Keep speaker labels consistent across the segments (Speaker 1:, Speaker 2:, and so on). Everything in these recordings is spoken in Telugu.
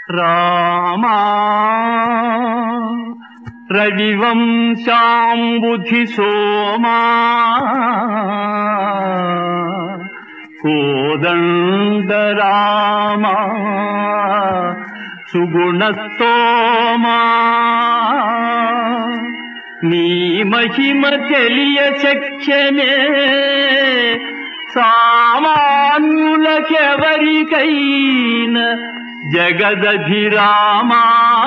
Speaker 1: రామా రవివంశాంబుధి సోమా కోదండరామా సుగుణస్తోమా నీ మహిమ తెలియ శక్యమే సామాన్యులకెవరికైనా జగదధిరామా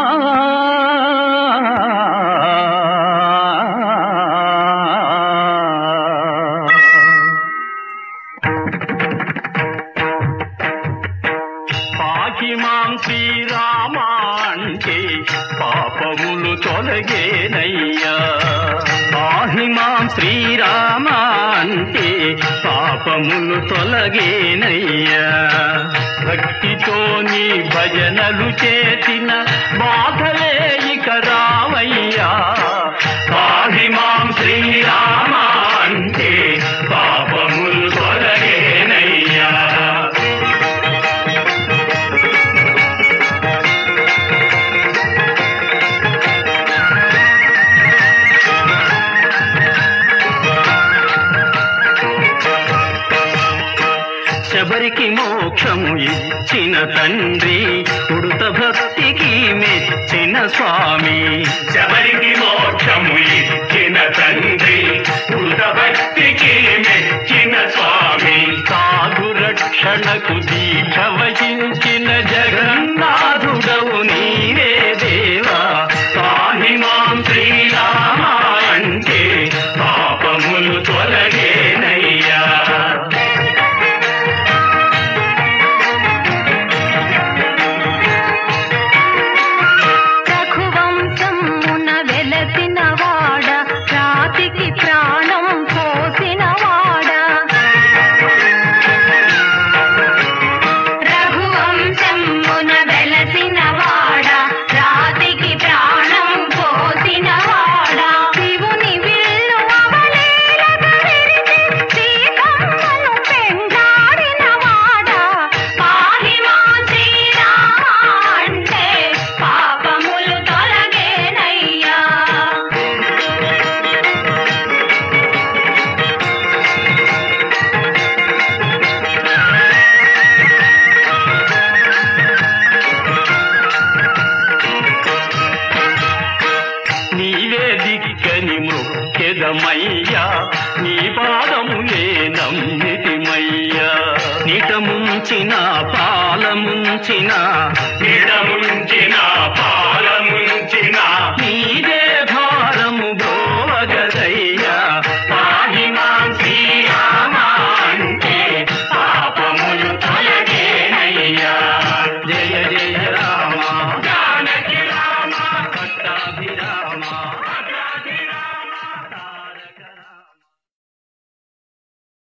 Speaker 1: పాకి మాం శ్రీరామ అంటే పాపములు తొలగేనయ్యా పాహి మాం శ్రీరామ అంటే పాపములు తొలగేనయ్యా భక్తితో నీ భజనలు చేసిన బాధలే ఇక రావయ్యా పాహి మాం శ్రీరామ అంటే పాపములు తొలగేనయ్యా శబరికి మోక్షము ఇచ్చిన తండ్రి ఉడుత భక్తికి మెచ్చిన స్వామి
Speaker 2: శబరికి మోక్షము ఇచ్చిన తండ్రి కృత భక్తికి మెచ్చిన స్వామి
Speaker 1: సాధు రక్షణకు దీక్ష వహించిన జగన్నాథుడవు నీవే దేవా
Speaker 2: పాహి మాం శ్రీరామ అంటే పాపములు తొలగేనయ్యా
Speaker 3: రఘువంశమున వెలసిన వాడ రాతికి ప్రాణం పోసిన వాడ రఘువంశమున వెలసిన వాడ రాతికి ప్రాణం పోసిన వాడ శివుని విల్లు అవలీలగా విరిచి సీతమ్మను పెండాడిన వాడ పాహి మా శ్రీరామ అంటే పాపములు తొలగేనయ్యా
Speaker 1: నీవే దిక్కని మృక్కెదమయ్యా నీ పాదములే నమ్మితిమయ్యా నిట ముంచిన పాల ముంచిన
Speaker 2: నిడముంచిన పాల